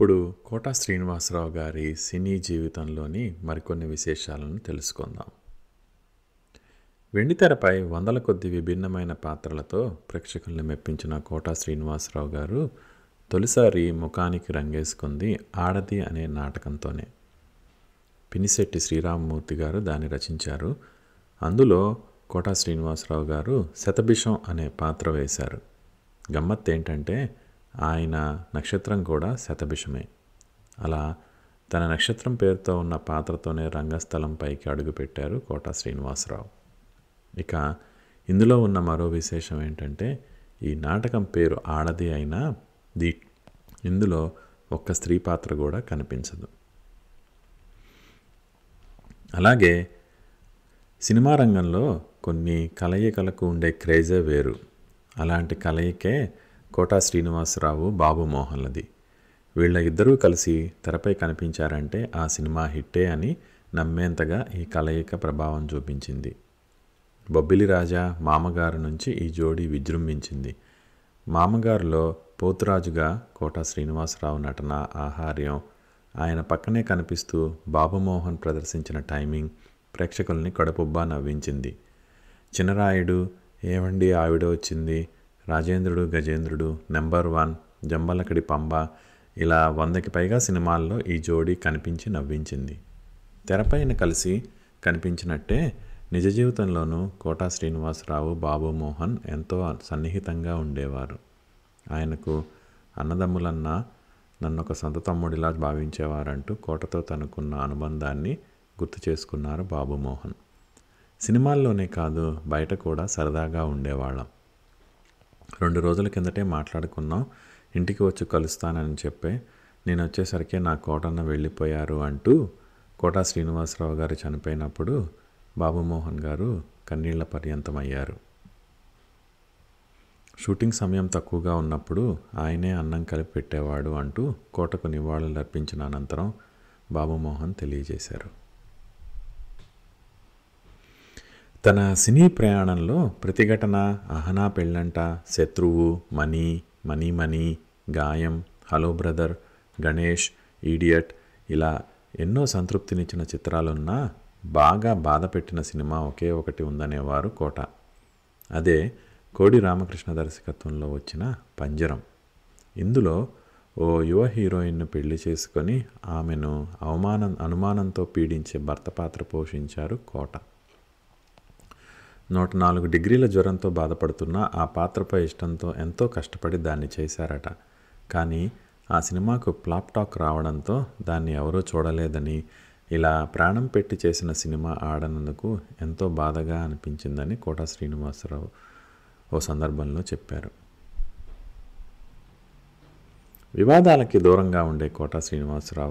ఇప్పుడు కోటా శ్రీనివాసరావు గారి సినీ జీవితంలోని మరికొన్ని విశేషాలను తెలుసుకుందాం వెండితెరపై వందల కొద్ది విభిన్నమైన పాత్రలతో ప్రేక్షకుల్ని మెప్పించిన కోటా శ్రీనివాసరావు గారు తొలిసారి ముఖానికి రంగేసుకుంది ఆడది అనే నాటకంతోనే పినిశెట్టి శ్రీరామమూర్తి గారు దాన్ని రచించారు అందులో కోటా శ్రీనివాసరావు గారు శతభిషం అనే పాత్ర వేశారు గమ్మత్ ఏంటంటే ఆయన నక్షత్రం కూడా శతభిషమే అలా తన నక్షత్రం పేరుతో ఉన్న పాత్రతోనే రంగస్థలం పైకి అడుగుపెట్టారు కోటా శ్రీనివాసరావు ఇక ఇందులో ఉన్న మరో విశేషం ఏంటంటే ఈ నాటకం పేరు ఆడది అయినా దీ ఇందులో ఒక్క స్త్రీ పాత్ర కూడా కనిపించదు అలాగే సినిమా రంగంలో కొన్ని కలయికలకు ఉండే క్రేజే వేరు అలాంటి కలయికే కోటా శ్రీనివాసరావు బాబు మోహన్లది వీళ్ళ ఇద్దరూ కలిసి తెరపై కనిపించారంటే ఆ సినిమా హిట్టే అని నమ్మేంతగా ఈ కలయిక ప్రభావం చూపించింది బొబ్బిలి రాజా మామగారు నుంచి ఈ జోడీ విజృంభించింది మామగారులో పోతురాజుగా కోట శ్రీనివాసరావు నటన ఆహార్యం ఆయన పక్కనే కనిపిస్తూ బాబుమోహన్ ప్రదర్శించిన టైమింగ్ ప్రేక్షకుల్ని కడుపుబ్బా నవ్వించింది చిన్నరాయుడు ఏవండి ఆవిడ వచ్చింది రాజేంద్రుడు గజేంద్రుడు నెంబర్ వన్ జంబలకడి పంబ ఇలా వందకి పైగా సినిమాల్లో ఈ జోడీ కనిపించి నవ్వించింది తెరపైన కలిసి కనిపించినట్టే నిజ జీవితంలోనూ కోటా శ్రీనివాసరావు బాబు మోహన్ ఎంతో సన్నిహితంగా ఉండేవారు ఆయనకు అన్నదమ్ములన్నా నన్ను ఒక సొంత తమ్ముడిలా భావించేవారంటూ కోటతో తనకున్న అనుబంధాన్ని గుర్తు చేసుకున్నారు బాబు మోహన్ సినిమాల్లోనే కాదు బయట కూడా సరదాగా ఉండేవాళ్ళం రెండు రోజుల కిందటే మాట్లాడుకున్నాం ఇంటికి వచ్చి కలుస్తానని చెప్పే నేను వచ్చేసరికి నా కోటన్న వెళ్ళిపోయారు అంటూ కోటా శ్రీనివాసరావు గారు చనిపోయినప్పుడు బాబుమోహన్ గారు కన్నీళ్ల పర్యంతమయ్యారు షూటింగ్ సమయం తక్కువగా ఉన్నప్పుడు ఆయనే అన్నం కలిపి పెట్టేవాడు అంటూ కోటకు నివాళులు అర్పించిన అనంతరం బాబుమోహన్ తెలియజేశారు తన సినీ ప్రయాణంలో ప్రతిఘటన Ahana Pellanta Shatruvu money money money Gaayam hello brother Ganesh idiot ఇలా ఎన్నో సంతృప్తినిచ్చిన చిత్రాలున్నా బాగా బాధ పెట్టిన సినిమా ఒకే ఒకటి ఉందనేవారు కోట అదే కోడి రామకృష్ణ దర్శకత్వంలో వచ్చిన పంజరం ఇందులో ఓ యువ హీరోయిన్ను పెళ్లి చేసుకొని ఆమెను అవమానం అనుమానంతో పీడించే భర్త పాత్ర పోషించారు కోట నూట నాలుగు డిగ్రీల జ్వరంతో బాధపడుతున్న ఆ పాత్రపై ఇష్టంతో ఎంతో కష్టపడి దాన్ని చేశారట కానీ ఆ సినిమాకు ప్లాప్ టాక్ రావడంతో దాన్ని ఎవరూ చూడలేదని ఇలా ప్రాణం పెట్టి చేసిన సినిమా ఆడనందుకు ఎంతో బాధగా అనిపించిందని కోట శ్రీనివాసరావు ఓ సందర్భంలో చెప్పారు వివాదాలకి దూరంగా ఉండే కోట శ్రీనివాసరావు